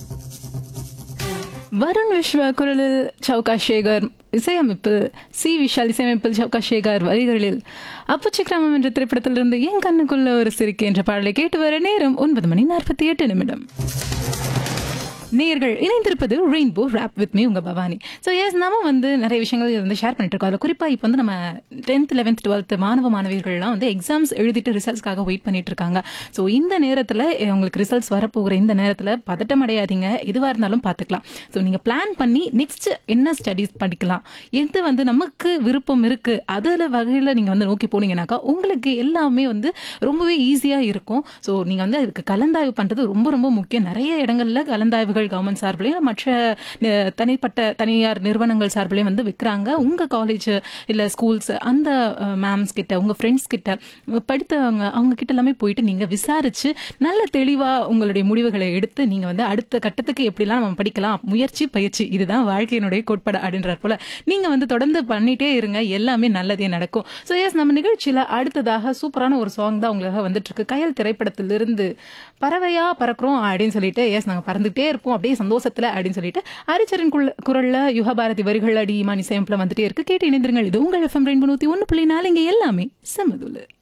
வருண் விஸ்வா குரலில் சவுகா சேகர் இசையமைப்பில் சி விஷால் இசையமைப்பில் சவுகா சேகர் வரிகளில் அப்புச்சிக்கிராமம் என்ற திரைப்படத்திலிருந்து என் கண்ணுக்குள்ள ஒரு சிரிக்கை என்ற பாடலை கேட்டு வர நேரம் ஒன்பது மணி நாற்பத்தி எட்டு நிமிடம் நேர்கள் இணைந்திருப்பது ரெயின்போ ரேப் வித் மீ உங்க பவானி ஸோ எஸ் நாம வந்து நிறைய விஷயங்கள் வந்து ஷேர் பண்ணிட்டு இருக்கோம் அதில் குறிப்பாக இப்போ வந்து நம்ம டென்த் லெவன்த் டுவெல்த் மாணவ மாணவிகள்லாம் வந்து எக்ஸாம்ஸ் எழுதிட்டு ரிசல்ட்ஸ்க்காக வெயிட் பண்ணிட்டு இருக்காங்க ஸோ இந்த நேரத்தில் உங்களுக்கு ரிசல்ட்ஸ் வரப்போகிற இந்த நேரத்தில் பதட்டம் அடையாதீங்க எதுவாக இருந்தாலும் பார்த்துக்கலாம் ஸோ நீங்கள் பிளான் பண்ணி நெக்ஸ்ட் என்ன ஸ்டடீஸ் படிக்கலாம் எது வந்து நமக்கு விருப்பம் இருக்கு அதில் வகையில் நீங்கள் வந்து நோக்கி போனீங்கன்னாக்கா உங்களுக்கு எல்லாமே வந்து ரொம்பவே ஈஸியாக இருக்கும் ஸோ நீங்கள் வந்து அதுக்கு கலந்தாய்வு பண்ணுறது ரொம்ப ரொம்ப முக்கியம் நிறைய இடங்கள்ல கலந்தாய்வுகள் கவர்மெண்ட் சார்பிலையும் மற்ற அஹ், தனிப்பட்ட தனியார் நிறுவனங்கள் சார்பிலையும் வந்து விற்கிறாங்க உங்கள் காலேஜ் இல்லை ஸ்கூல்ஸ் அந்த மேம்ஸ் கிட்ட உங்கள் ஃப்ரெண்ட்ஸ் கிட்ட படித்தவங்க அவங்க கிட்ட எல்லாமே போயிட்டு நீங்கள் விசாரிச்சு நல்ல தெளிவாக உங்களுடைய முடிவுகளை எடுத்து நீங்கள் வந்து அடுத்த கட்டத்துக்கு எப்படிலாம் நம்ம படிக்கலாம் முயற்சி பயிற்சி இதுதான் வாழ்க்கையினுடைய கோட்பாடு அப்படின்றார் போல நீங்கள் வந்து தொடர்ந்து பண்ணிட்டே இருங்க எல்லாமே நல்லதே நடக்கும் ஸோ எஸ் நம்ம நிகழ்ச்சியில் அடுத்ததாக சூப்பரான ஒரு சாங் தான் உங்களுக்காக வந்துட்டு இருக்கு கயல் திரைப்படத்திலிருந்து பறவையா பறக்கிறோம் அப்படின்னு சொல்லிட்டு எஸ் நாங்கள் பறந்துகிட்டே இருப்போம் அப்படியே சந்தோஷத்துல அப்படின்னு சொல்லிட்டு அரிச்சரின் குள்ள- குரல்ல யுகபாரதி வரிகள் அடி இமான் இசையமைப்புல வந்துட்டே இருக்கு கேட்டு இணைந்திருங்கள் இது உங்கள் எஃப்எம் ரெண்டு நூத்தி ஒன்று புள்ளி நாலு இங்க எல்லாமே செம்மதுல